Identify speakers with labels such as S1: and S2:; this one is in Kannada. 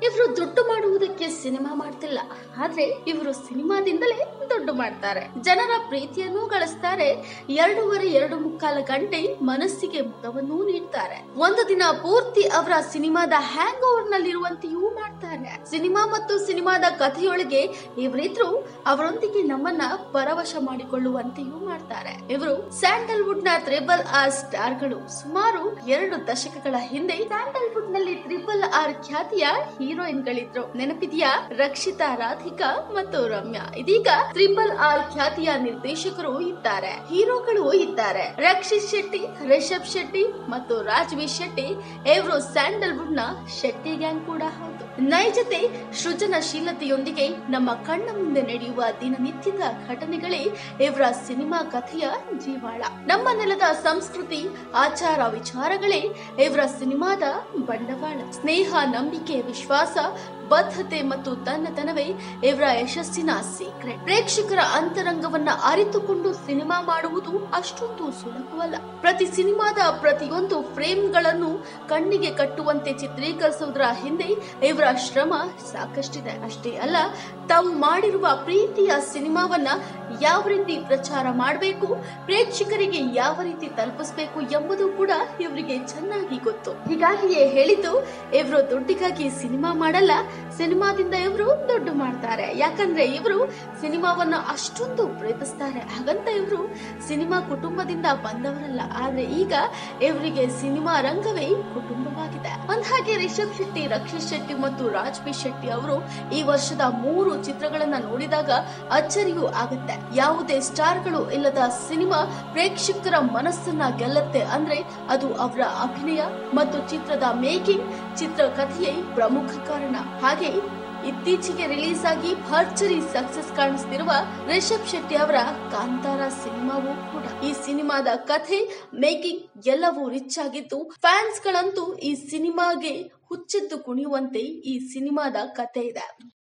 S1: ಇವರು ದುಡ್ಡು ಮಾಡುವುದಕ್ಕೆ ಸಿನಿಮಾ ಮಾಡ್ತಿಲ್ಲ ಆದ್ರೆ ಇವರು ಸಿನಿಮಾದಿಂದಲೇ ದುಡ್ಡು ಮಾಡ್ತಾರೆ ಜನರ ಪ್ರೀತಿಯನ್ನೂ ಗಳಿಸ್ತಾರೆ ಎರಡೂವರೆ ಎರಡು ಮುಕ್ಕಾಲು ಗಂಟೆ ಮನಸ್ಸಿಗೆ ಮುದವನ್ನೂ ನೀಡ್ತಾರೆ ಒಂದು ದಿನ ಪೂರ್ತಿ ಅವರ ಸಿನಿಮಾದ ಹ್ಯಾಂಗ್ ಓವರ್ ನಲ್ಲಿರುವಂತೆಯೂ ಮಾಡ್ತಾರೆ ಸಿನಿಮಾ ಮತ್ತು ಸಿನಿಮಾದ ಕಥೆಯೊಳಗೆ ಇವರಿದ್ರು ಅವರೊಂದಿಗೆ ನಮ್ಮನ್ನ ಪರವಶ ಮಾಡಿಕೊಳ್ಳುವಂತೆಯೂ ಮಾಡ್ತಾರೆ ಇವರು ಸ್ಯಾಂಡಲ್ವುಡ್ ನ ತ್ರಿಬಲ್ ಆರ್ ಸ್ಟಾರ್ಗಳು ಸುಮಾರು ಎರಡು ದಶಕಗಳ ಹಿಂದೆ ಸ್ಯಾಂಡಲ್ವುಡ್ ನಲ್ಲಿ ತ್ರಿಬಲ್ ಆರ್ ಖ್ಯಾತಿಯ ಹೀರೋಯಿನ್ ಗಳಿದ್ರು ನೆನಪಿದೆಯಾ ರಕ್ಷಿತಾ ರಾಧಿಕಾ ಮತ್ತು ರಮ್ಯಾ ಇದೀಗ ತ್ರಿಬಲ್ ಆರ್ ಖ್ಯಾತಿಯ ನಿರ್ದೇಶಕರು ಇದ್ದಾರೆ ಹೀರೋಗಳು ಇದ್ದಾರೆ ರಕ್ಷಿತ್ ಶೆಟ್ಟಿ ರಿಷಬ್ ಶೆಟ್ಟಿ ಮತ್ತು ರಾಜ್ವೀರ್ ಶೆಟ್ಟಿ ಇವರು ಸ್ಯಾಂಡಲ್ವುಡ್ ನ ಶೆಟ್ಟಿ ಗ್ಯಾಂಗ್ ಕೂಡ ಹೌದು ನೈಜತೆ ಸೃಜನಶೀಲತೆಯೊಂದಿಗೆ ನಮ್ಮ ಕಣ್ಣ ಮುಂದೆ ನಡೆಯುವ ದಿನನಿತ್ಯದ ಘಟನೆಗಳೇ ಇವರ ಸಿನಿಮಾ ಕಥೆಯ ಜೀವಾಳ ನಮ್ಮ ನೆಲದ ಸಂಸ್ಕೃತಿ ಆಚಾರ ವಿಚಾರಗಳೇ ಇವರ ಸಿನಿಮಾದ ಬಂಡವಾಳ ಸ್ನೇಹ ನಂಬಿಕೆ ವಿಶ್ವಾಸ ಬದ್ಧತೆ ಮತ್ತು ತನ್ನತನವೇ ಇವರ ಯಶಸ್ಸಿನ ಸೀಕ್ರೆಟ್ ಪ್ರೇಕ್ಷಕರ ಅಂತರಂಗವನ್ನ ಅರಿತುಕೊಂಡು ಸಿನಿಮಾ ಮಾಡುವುದು ಅಷ್ಟೊಂದು ಸುಲಭವಲ್ಲ ಪ್ರತಿ ಸಿನಿಮಾದ ಪ್ರತಿಯೊಂದು ಫ್ರೇಮ್ಗಳನ್ನು ಕಣ್ಣಿಗೆ ಕಟ್ಟುವಂತೆ ಚಿತ್ರೀಕರಿಸುವುದರ ಹಿಂದೆ ಇವರ ಶ್ರಮ ಸಾಕಷ್ಟಿದೆ ಅಷ್ಟೇ ಅಲ್ಲ ತಾವು ಮಾಡಿರುವ ಪ್ರೀತಿಯ ಸಿನಿಮಾವನ್ನ ಯಾವ ರೀತಿ ಪ್ರಚಾರ ಮಾಡಬೇಕು ಪ್ರೇಕ್ಷಕರಿಗೆ ಯಾವ ರೀತಿ ತಲುಪಿಸಬೇಕು ಎಂಬುದು ಕೂಡ ಇವರಿಗೆ ಚೆನ್ನಾಗಿ ಗೊತ್ತು ಹೀಗಾಗಿಯೇ ಹೇಳಿದ್ದು ಇವರು ದುಡ್ಡಿಗಾಗಿ ಸಿನಿಮಾ ಮಾಡಲ್ಲ ಸಿನಿಮಾದಿಂದ ಇವರು ದುಡ್ಡು ಮಾಡ್ತಾರೆ ಯಾಕಂದ್ರೆ ಇವರು ಸಿನಿಮಾವನ್ನ ಅಷ್ಟೊಂದು ಪ್ರೀತಿಸ್ತಾರೆ ಹಾಗಂತ ಇವರು ಸಿನಿಮಾ ಕುಟುಂಬದಿಂದ ಬಂದವರಲ್ಲ ಆದ್ರೆ ಈಗ ಇವರಿಗೆ ಸಿನಿಮಾ ರಂಗವೇ ಕುಟುಂಬವಾಗಿದೆ ಅಂದ್ಹಾಗೆ ರಿಷಬ್ ಶೆಟ್ಟಿ ರಕ್ಷಿತ್ ಶೆಟ್ಟಿ ಮತ್ತು ರಾಜ್ಬೀರ್ ಶೆಟ್ಟಿ ಅವರು ಈ ವರ್ಷದ ಮೂರು ಚಿತ್ರಗಳನ್ನ ನೋಡಿದಾಗ ಅಚ್ಚರಿಯೂ ಆಗುತ್ತೆ ಯಾವುದೇ ಸ್ಟಾರ್ಗಳು ಇಲ್ಲದ ಸಿನಿಮಾ ಪ್ರೇಕ್ಷಕರ ಮನಸ್ಸನ್ನ ಗೆಲ್ಲತ್ತೆ ಅಂದ್ರೆ ಅದು ಅವರ ಅಭಿನಯ ಮತ್ತು ಚಿತ್ರದ ಮೇಕಿಂಗ್ ಚಿತ್ರಕಥೆಯೇ ಪ್ರಮುಖ ಕಾರಣ ಹಾಗೆ ಇತ್ತೀಚೆಗೆ ರಿಲೀಸ್ ಆಗಿ ಭರ್ಜರಿ ಸಕ್ಸಸ್ ಕಾಣಿಸ್ತಿರುವ ರಿಷಬ್ ಶೆಟ್ಟಿ ಅವರ ಕಾಂತಾರ ಸಿನಿಮಾವೂ ಕೂಡ ಈ ಸಿನಿಮಾದ ಕಥೆ ಮೇಕಿಂಗ್ ಎಲ್ಲವೂ ರಿಚ್ ಆಗಿದ್ದು ಫ್ಯಾನ್ಸ್ ಗಳಂತೂ ಈ ಸಿನಿಮಾಗೆ ಹುಚ್ಚೆದ್ದು ಕುಣಿಯುವಂತೆ ಈ ಸಿನಿಮಾದ ಕಥೆ ಇದೆ